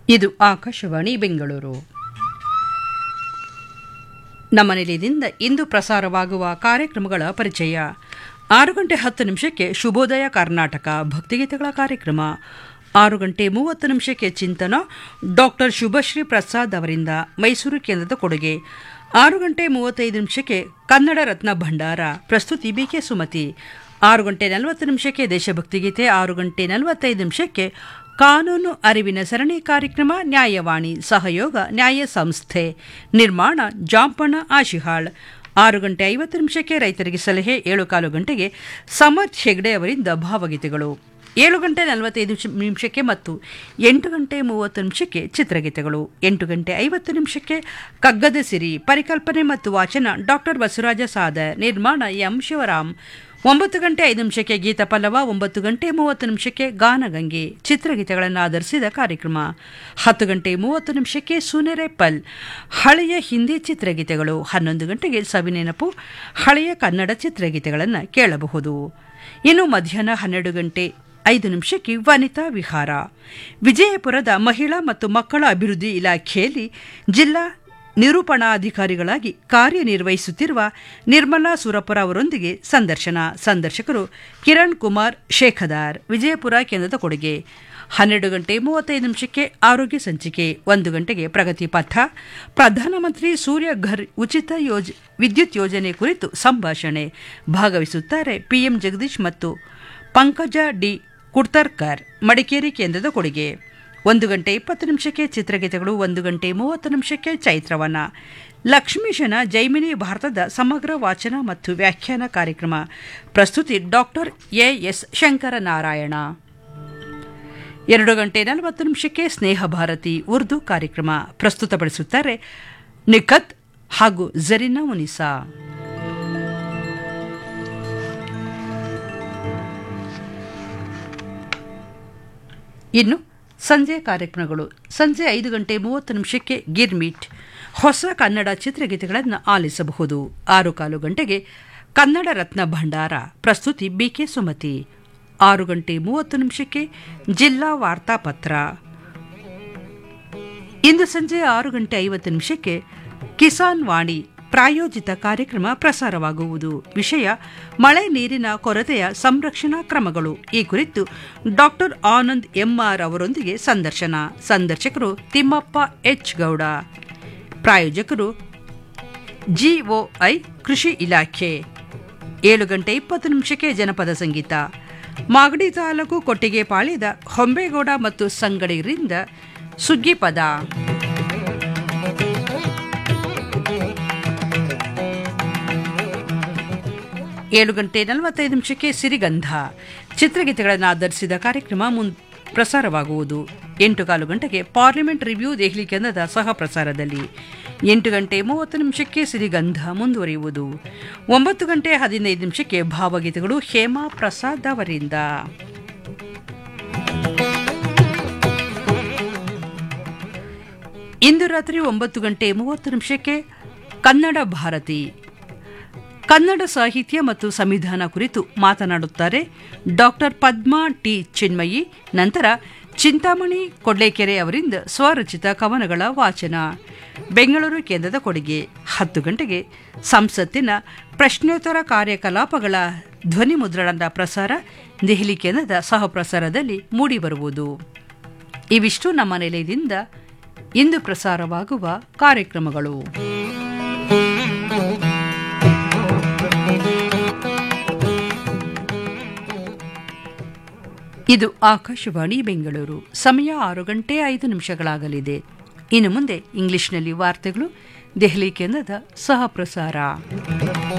ಇದು ಆಕಾಶವಾಣಿ ಬೆಂಗಳೂರು ನಮ್ಮ ನಿಲಯದಿಂದ ಇಂದು ಪ್ರಸಾರವಾಗುವ ಕಾರ್ಯಕ್ರಮಗಳ ಪರಿಚಯ ಆರು ಗಂಟೆ ಹತ್ತು ನಿಮಿಷಕ್ಕೆ ಶುಭೋದಯ ಕರ್ನಾಟಕ ಭಕ್ತಿಗೀತೆಗಳ ಕಾರ್ಯಕ್ರಮ ಆರು ಗಂಟೆ ಮೂವತ್ತು ನಿಮಿಷಕ್ಕೆ ಚಿಂತನ ಡಾಕ್ಟರ್ ಶುಭಶ್ರೀ ಪ್ರಸಾದ್ ಅವರಿಂದ ಮೈಸೂರು ಕೇಂದ್ರದ ಕೊಡುಗೆ ಆರು ಗಂಟೆ ಮೂವತ್ತೈದು ನಿಮಿಷಕ್ಕೆ ಕನ್ನಡ ರತ್ನ ಭಂಡಾರ ಪ್ರಸ್ತುತಿ ಬಿಕೆ ಸುಮತಿ ಆರು ಗಂಟೆ ನಲವತ್ತು ನಿಮಿಷಕ್ಕೆ ದೇಶಭಕ್ತಿ ಗೀತೆ ಆರು ಗಂಟೆ ನಲವತ್ತೈದು ನಿಮಿಷಕ್ಕೆ ಕಾನೂನು ಅರಿವಿನ ಸರಣಿ ಕಾರ್ಯಕ್ರಮ ನ್ಯಾಯವಾಣಿ ಸಹಯೋಗ ನ್ಯಾಯ ಸಂಸ್ಥೆ ನಿರ್ಮಾಣ ಜಾಂಪಣ್ಣ ಆಶಿಹಾಳ್ ಆರು ಗಂಟೆ ಐವತ್ತು ನಿಮಿಷಕ್ಕೆ ರೈತರಿಗೆ ಸಲಹೆ ಏಳು ಕಾಲು ಗಂಟೆಗೆ ಸಮರ್ಥ್ ಹೆಗ್ಡೆ ಅವರಿಂದ ಭಾವಗೀತೆಗಳು ಏಳು ಗಂಟೆ ನಲವತ್ತೈದು ನಿಮಿಷಕ್ಕೆ ಮತ್ತು ಎಂಟು ಗಂಟೆ ಮೂವತ್ತು ನಿಮಿಷಕ್ಕೆ ಚಿತ್ರಗೀತೆಗಳು ಎಂಟು ಗಂಟೆ ಐವತ್ತು ನಿಮಿಷಕ್ಕೆ ಕಗ್ಗದ ಸಿರಿ ಪರಿಕಲ್ಪನೆ ಮತ್ತು ವಾಚನ ಡಾಕ್ಟರ್ ಬಸವರಾಜ ಸಾದ ನಿರ್ಮಾಣ ಎಂ ಶಿವರಾಮ್ ಒಂಬತ್ತು ಗಂಟೆ ಐದು ನಿಮಿಷಕ್ಕೆ ಗೀತ ಪಲ್ಲವ ಒಂಬತ್ತು ಗಂಟೆ ಮೂವತ್ತು ನಿಮಿಷಕ್ಕೆ ಗಾನಗಂಗೆ ಚಿತ್ರಗೀತೆಗಳನ್ನು ಆಧರಿಸಿದ ಕಾರ್ಯಕ್ರಮ ಹತ್ತು ಗಂಟೆ ಮೂವತ್ತು ನಿಮಿಷಕ್ಕೆ ಸುನೆರೆ ಪಲ್ ಹಳೆಯ ಹಿಂದಿ ಚಿತ್ರಗೀತೆಗಳು ಹನ್ನೊಂದು ಗಂಟೆಗೆ ಸವಿನೆನಪು ಹಳೆಯ ಕನ್ನಡ ಚಿತ್ರಗೀತೆಗಳನ್ನು ಕೇಳಬಹುದು ಇನ್ನು ಮಧ್ಯಾಹ್ನ ಹನ್ನೆರಡು ಗಂಟೆ ಐದು ನಿಮಿಷಕ್ಕೆ ವನಿತಾ ವಿಹಾರ ವಿಜಯಪುರದ ಮಹಿಳಾ ಮತ್ತು ಮಕ್ಕಳ ಅಭಿವೃದ್ಧಿ ಇಲಾಖೆಯಲ್ಲಿ ಜಿಲ್ಲಾ ನಿರೂಪಣಾಧಿಕಾರಿಗಳಾಗಿ ಕಾರ್ಯನಿರ್ವಹಿಸುತ್ತಿರುವ ನಿರ್ಮಲಾ ಸುರಪುರ ಅವರೊಂದಿಗೆ ಸಂದರ್ಶನ ಸಂದರ್ಶಕರು ಕಿರಣ್ ಕುಮಾರ್ ಶೇಖದಾರ್ ವಿಜಯಪುರ ಕೇಂದ್ರದ ಕೊಡುಗೆ ಹನ್ನೆರಡು ಗಂಟೆ ಮೂವತ್ತೈದು ನಿಮಿಷಕ್ಕೆ ಆರೋಗ್ಯ ಸಂಚಿಕೆ ಒಂದು ಗಂಟೆಗೆ ಪ್ರಗತಿ ಪಥ ಪ್ರಧಾನಮಂತ್ರಿ ಸೂರ್ಯ ಘರ್ ಉಚಿತ ಯೋಜ ವಿದ್ಯುತ್ ಯೋಜನೆ ಕುರಿತು ಸಂಭಾಷಣೆ ಭಾಗವಹಿಸುತ್ತಾರೆ ಪಿಎಂ ಜಗದೀಶ್ ಮತ್ತು ಪಂಕಜ ಡಿ ಕುಡ್ತರ್ಕರ್ ಮಡಿಕೇರಿ ಕೇಂದ್ರದ ಕೊಡುಗೆ ಒಂದು ಗಂಟೆ ಇಪ್ಪತ್ತು ನಿಮಿಷಕ್ಕೆ ಚಿತ್ರಗೀತೆಗಳು ಒಂದು ಗಂಟೆ ಮೂವತ್ತು ನಿಮಿಷಕ್ಕೆ ಚೈತ್ರವನ ಲಕ್ಷ್ಮೀಶನ ಜೈಮಿನಿ ಭಾರತದ ಸಮಗ್ರ ವಾಚನ ಮತ್ತು ವ್ಯಾಖ್ಯಾನ ಕಾರ್ಯಕ್ರಮ ಪ್ರಸ್ತುತಿ ಡಾಕ್ಟರ್ ಎ ಎಸ್ ಶಂಕರನಾರಾಯಣ ಎರಡು ಗಂಟೆ ನಲವತ್ತು ನಿಮಿಷಕ್ಕೆ ಸ್ನೇಹ ಭಾರತಿ ಉರ್ದು ಕಾರ್ಯಕ್ರಮ ಪ್ರಸ್ತುತಪಡಿಸುತ್ತಾರೆ ನಿಖತ್ ಹಾಗೂ ಜರಿನಾ ಮುನಿಸಾ ಇನ್ನು ಸಂಜೆ ಕಾರ್ಯಕ್ರಮಗಳು ಸಂಜೆ ಐದು ಗಂಟೆ ಮೂವತ್ತು ನಿಮಿಷಕ್ಕೆ ಗಿರ್ಮಿಟ್ ಹೊಸ ಕನ್ನಡ ಚಿತ್ರಗೀತೆಗಳನ್ನು ಆಲಿಸಬಹುದು ಆರು ಕಾಲು ಗಂಟೆಗೆ ಕನ್ನಡ ರತ್ನ ಭಂಡಾರ ಪ್ರಸ್ತುತಿ ಬಿಕೆ ಸುಮತಿ ಆರು ಗಂಟೆ ಮೂವತ್ತು ನಿಮಿಷಕ್ಕೆ ಜಿಲ್ಲಾ ವಾರ್ತಾಪತ್ರ ಇಂದು ಸಂಜೆ ಆರು ಗಂಟೆ ಐವತ್ತು ನಿಮಿಷಕ್ಕೆ ಕಿಸಾನ್ ವಾಣಿ ಪ್ರಾಯೋಜಿತ ಕಾರ್ಯಕ್ರಮ ಪ್ರಸಾರವಾಗುವುದು ವಿಷಯ ಮಳೆ ನೀರಿನ ಕೊರತೆಯ ಸಂರಕ್ಷಣಾ ಕ್ರಮಗಳು ಈ ಕುರಿತು ಡಾಕ್ಟರ್ ಆನಂದ್ ಎಂಆರ್ ಅವರೊಂದಿಗೆ ಸಂದರ್ಶನ ಸಂದರ್ಶಕರು ತಿಮ್ಮಪ್ಪ ಎಚ್ ಗೌಡ ಪ್ರಾಯೋಜಕರು ಜಿಒಐ ಕೃಷಿ ಇಲಾಖೆ ಏಳು ಗಂಟೆ ಇಪ್ಪತ್ತು ನಿಮಿಷಕ್ಕೆ ಜನಪದ ಸಂಗೀತ ಮಾಗಡಿ ತಾಲೂಕು ಕೊಟ್ಟಿಗೆ ಪಾಳ್ಯದ ಹೊಂಬೇಗೌಡ ಮತ್ತು ಸಂಗಡಿಗರಿಂದ ಸುಗ್ಗಿ ಪದ ಏಳು ಗಂಟೆ ನಲವತ್ತೈದು ನಿಮಿಷಕ್ಕೆ ಸಿರಿಗಂಧ ಚಿತ್ರಗೀತೆಗಳನ್ನು ಆಧರಿಸಿದ ಕಾರ್ಯಕ್ರಮ ಮುನ್ ಪ್ರಸಾರವಾಗುವುದು ಎಂಟು ಕಾಲು ಗಂಟೆಗೆ ಪಾರ್ಲಿಮೆಂಟ್ ರಿವ್ಯೂ ದೆಹಲಿ ಕೇಂದ್ರದ ಸಹ ಪ್ರಸಾರದಲ್ಲಿ ಎಂಟು ಗಂಟೆ ಮೂವತ್ತು ನಿಮಿಷಕ್ಕೆ ಸಿರಿಗಂಧ ಮುಂದುವರಿಯುವುದು ಒಂಬತ್ತು ಗಂಟೆ ಹದಿನೈದು ನಿಮಿಷಕ್ಕೆ ಭಾವಗೀತೆಗಳು ಹೇಮಾ ಪ್ರಸಾದ್ ಅವರಿಂದ ಇಂದು ರಾತ್ರಿ ಒಂಬತ್ತು ಗಂಟೆ ಮೂವತ್ತು ನಿಮಿಷಕ್ಕೆ ಕನ್ನಡ ಭಾರತಿ ಕನ್ನಡ ಸಾಹಿತ್ಯ ಮತ್ತು ಸಂವಿಧಾನ ಕುರಿತು ಮಾತನಾಡುತ್ತಾರೆ ಡಾಕ್ಟರ್ ಪದ್ಮಾ ಟಿ ಚಿನ್ಮಯಿ ನಂತರ ಚಿಂತಾಮಣಿ ಕೊಡ್ಲೇಕೆರೆ ಅವರಿಂದ ಸ್ವರಚಿತ ಕವನಗಳ ವಾಚನ ಬೆಂಗಳೂರು ಕೇಂದ್ರದ ಕೊಡುಗೆ ಹತ್ತು ಗಂಟೆಗೆ ಸಂಸತ್ತಿನ ಪ್ರಶ್ನೋತ್ತರ ಕಾರ್ಯಕಲಾಪಗಳ ಧ್ವನಿ ಮುದ್ರಣದ ಪ್ರಸಾರ ದೆಹಲಿ ಕೇಂದ್ರದ ಸಹ ಪ್ರಸಾರದಲ್ಲಿ ಮೂಡಿಬರುವುದು ಇವಿಷ್ಟು ನಮ್ಮ ನಿಲಯದಿಂದ ಇಂದು ಪ್ರಸಾರವಾಗುವ ಕಾರ್ಯಕ್ರಮಗಳು ಇದು ಆಕಾಶವಾಣಿ ಬೆಂಗಳೂರು ಸಮಯ ಆರು ಗಂಟೆ ಐದು ನಿಮಿಷಗಳಾಗಲಿದೆ ಇನ್ನು ಮುಂದೆ ಇಂಗ್ಲಿಷ್ನಲ್ಲಿ ವಾರ್ತೆಗಳು ದೆಹಲಿ ಕೇಂದ್ರದ ಸಹ ಪ್ರಸಾರ